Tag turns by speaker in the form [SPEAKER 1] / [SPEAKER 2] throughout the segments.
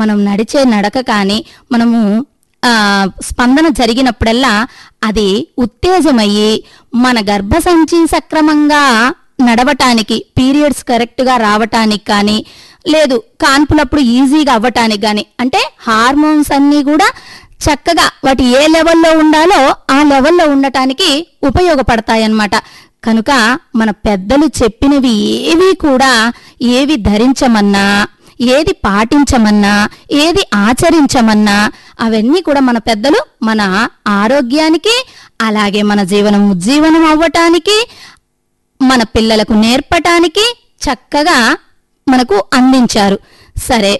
[SPEAKER 1] మనం నడిచే నడక కానీ మనము ఆ, స్పందన జరిగినప్పుడల్లా అది ఉత్తేజమయ్యి మన గర్భసంచి సక్రమంగా నడవటానికి పీరియడ్స్ కరెక్ట్గా రావటానికి కానీ లేదు కాన్పులప్పుడు ఈజీగా అవ్వటానికి కానీ అంటే హార్మోన్స్ అన్నీ కూడా చక్కగా వాటి ఏ లెవెల్లో ఉండాలో ఆ లెవెల్లో ఉండటానికి ఉపయోగపడతాయన్నమాట కనుక మన పెద్దలు చెప్పినవి ఏవి కూడా ఏవి ధరించమన్నా ఏది పాటించమన్నా ఏది ఆచరించమన్నా అవన్నీ కూడా మన పెద్దలు మన ఆరోగ్యానికి అలాగే మన జీవనం ఉజ్జీవనం అవ్వటానికి మన పిల్లలకు నేర్పటానికి చక్కగా మనకు అందించారు సరే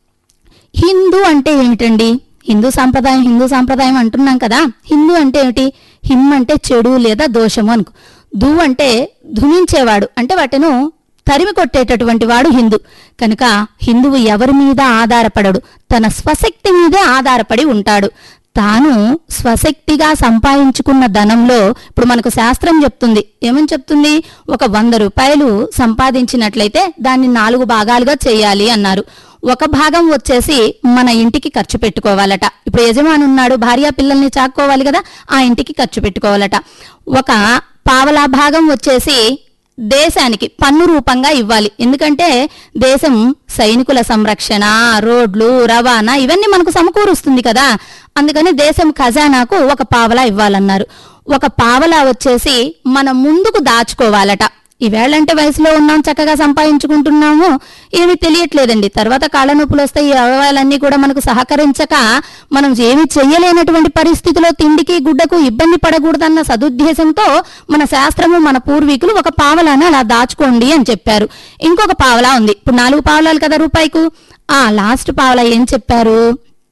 [SPEAKER 1] హిందూ అంటే ఏమిటండి హిందూ సాంప్రదాయం హిందూ సాంప్రదాయం అంటున్నాం కదా హిందూ అంటే ఏమిటి హిమ్ అంటే చెడు లేదా దోషము అనుకో దు అంటే ధునించేవాడు అంటే వాటిను తరిమి కొట్టేటటువంటి వాడు హిందూ కనుక హిందువు ఎవరి మీద ఆధారపడడు తన స్వశక్తి మీదే ఆధారపడి ఉంటాడు తాను స్వశక్తిగా సంపాదించుకున్న ధనంలో ఇప్పుడు మనకు శాస్త్రం చెప్తుంది ఏమని చెప్తుంది ఒక వంద రూపాయలు సంపాదించినట్లయితే దాన్ని నాలుగు భాగాలుగా చేయాలి అన్నారు ఒక భాగం వచ్చేసి మన ఇంటికి ఖర్చు పెట్టుకోవాలట ఇప్పుడు యజమాని ఉన్నాడు భార్య పిల్లల్ని చాక్కోవాలి కదా ఆ ఇంటికి ఖర్చు పెట్టుకోవాలట ఒక పావలా భాగం వచ్చేసి దేశానికి పన్ను రూపంగా ఇవ్వాలి ఎందుకంటే దేశం సైనికుల సంరక్షణ రోడ్లు రవాణా ఇవన్నీ మనకు సమకూరుస్తుంది కదా అందుకని దేశం ఖజానాకు ఒక పావలా ఇవ్వాలన్నారు ఒక పావలా వచ్చేసి మనం ముందుకు దాచుకోవాలట ఈవేళంటే వయసులో ఉన్నాం చక్కగా సంపాదించుకుంటున్నాము ఏమీ తెలియట్లేదండి తర్వాత కాళ్ళ నొప్పులు వస్తాయి ఈ అవయవాలన్నీ కూడా మనకు సహకరించక మనం ఏమీ చెయ్యలేనటువంటి పరిస్థితిలో తిండికి గుడ్డకు ఇబ్బంది పడకూడదన్న సదుద్దేశంతో మన శాస్త్రము మన పూర్వీకులు ఒక పావలాను అలా దాచుకోండి అని చెప్పారు ఇంకొక పావలా ఉంది ఇప్పుడు నాలుగు పావలాలు కదా రూపాయికు ఆ లాస్ట్ పావలా ఏం చెప్పారు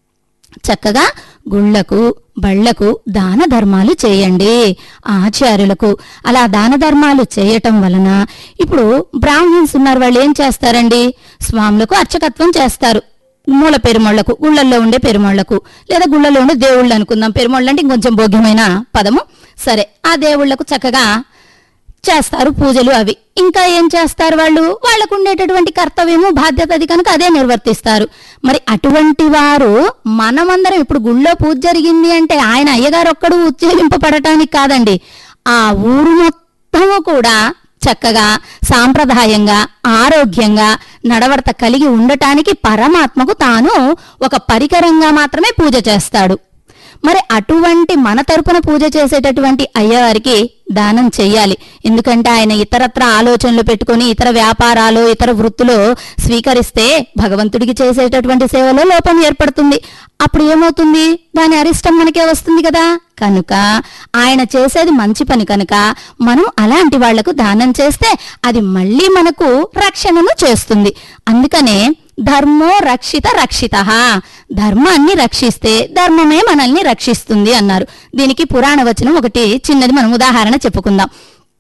[SPEAKER 1] చక్కగా గుళ్ళకు బళ్లకు దాన ధర్మాలు చేయండి ఆచార్యులకు అలా దాన ధర్మాలు చేయటం వలన ఇప్పుడు బ్రాహ్మణ్స్ ఉన్నారు వాళ్ళు ఏం చేస్తారండి స్వాములకు అర్చకత్వం చేస్తారు మూల పెరుమళ్లకు గుళ్ళల్లో ఉండే పెరుమళ్లకు లేదా గుళ్ళల్లో ఉండే దేవుళ్ళు అనుకుందాం పెరుమళ్ళు అంటే ఇంకొంచెం భోగ్యమైన పదము సరే ఆ దేవుళ్లకు చక్కగా చేస్తారు పూజలు అవి ఇంకా ఏం చేస్తారు వాళ్ళు వాళ్ళకు ఉండేటటువంటి కర్తవ్యము బాధ్యత అది కనుక అదే నిర్వర్తిస్తారు మరి అటువంటి వారు మనమందరం ఇప్పుడు గుళ్ళో పూజ జరిగింది అంటే ఆయన అయ్యగారు ఒక్కడు ఉత్తేజింపబడటానికి కాదండి ఆ ఊరు మొత్తము కూడా చక్కగా సాంప్రదాయంగా ఆరోగ్యంగా నడవడత కలిగి ఉండటానికి పరమాత్మకు తాను ఒక పరికరంగా మాత్రమే పూజ చేస్తాడు మరి అటువంటి మన తరపున పూజ చేసేటటువంటి అయ్యవారికి దానం చెయ్యాలి ఎందుకంటే ఆయన ఇతరత్ర ఆలోచనలు పెట్టుకొని ఇతర వ్యాపారాలు ఇతర వృత్తులు స్వీకరిస్తే భగవంతుడికి చేసేటటువంటి సేవలో లోపం ఏర్పడుతుంది అప్పుడు ఏమవుతుంది దాని అరిష్టం మనకే వస్తుంది కదా కనుక ఆయన చేసేది మంచి పని కనుక మనం అలాంటి వాళ్లకు దానం చేస్తే అది మళ్ళీ మనకు రక్షణను చేస్తుంది అందుకనే ధర్మో రక్షిత రక్షిత ధర్మాన్ని రక్షిస్తే ధర్మమే మనల్ని రక్షిస్తుంది అన్నారు దీనికి పురాణ వచనం ఒకటి చిన్నది మనం ఉదాహరణ చెప్పుకుందాం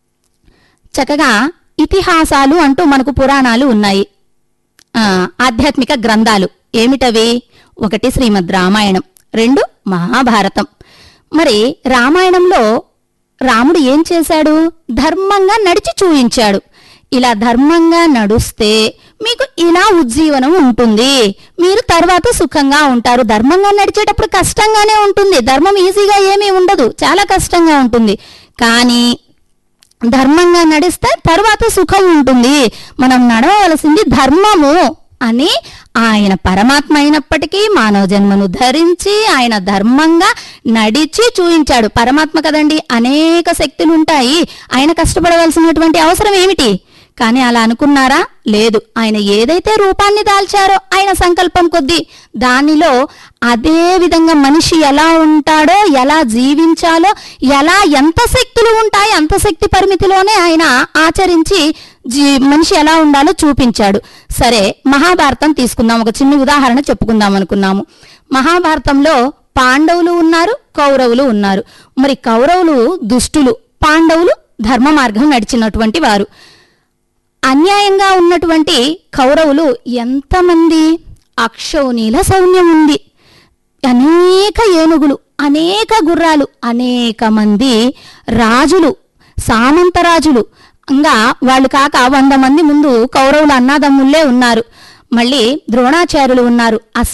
[SPEAKER 1] చక్కగా ఇతిహాసాలు అంటూ మనకు పురాణాలు ఉన్నాయి ఆ, ఆధ్యాత్మిక గ్రంథాలు ఏమిటవి ఒకటి శ్రీమద్ రామాయణం రెండు మహాభారతం మరి రామాయణంలో రాముడు ఏం చేశాడు ధర్మంగా నడిచి చూయించాడు ఇలా ధర్మంగా నడుస్తే మీకు ఇలా ఉజ్జీవనం ఉంటుంది మీరు తర్వాత సుఖంగా ఉంటారు ధర్మంగా నడిచేటప్పుడు కష్టంగానే ఉంటుంది ధర్మం ఈజీగా ఏమీ ఉండదు చాలా కష్టంగా ఉంటుంది కానీ ధర్మంగా నడిస్తే తర్వాత సుఖం ఉంటుంది మనం నడవవలసింది ధర్మము అని ఆయన పరమాత్మ అయినప్పటికీ మానవ జన్మను ధరించి ఆయన ధర్మంగా నడిచి చూయించాడు పరమాత్మ కదండి అనేక శక్తులు ఉంటాయి ఆయన కష్టపడవలసినటువంటి అవసరం ఏమిటి కానీ అలా అనుకున్నారా లేదు ఆయన ఏదైతే రూపాన్ని దాల్చారో ఆయన సంకల్పం కొద్దీ దానిలో అదే విధంగా మనిషి ఎలా ఉంటాడో ఎలా జీవించాలో ఎలా ఎంత శక్తులు ఉంటాయి అంత శక్తి పరిమితిలోనే ఆయన ఆచరించి జీ మనిషి ఎలా ఉండాలో చూపించాడు సరే మహాభారతం తీసుకుందాం ఒక చిన్న ఉదాహరణ చెప్పుకుందాం అనుకున్నాము మహాభారతంలో పాండవులు ఉన్నారు కౌరవులు ఉన్నారు మరి కౌరవులు దుష్టులు పాండవులు ధర్మ మార్గం నడిచినటువంటి వారు అన్యాయంగా ఉన్నటువంటి కౌరవులు ఎంతమంది అక్షౌనీల సైన్యం ఉంది అనేక ఏనుగులు అనేక గుర్రాలు అనేక మంది రాజులు సామంత రాజులు ఇంకా వాళ్ళు కాక వంద మంది ముందు కౌరవులు అన్నాదమ్ముళ్ళే ఉన్నారు మళ్ళీ ద్రోణాచార్యులు ఉన్నారు అశ్వ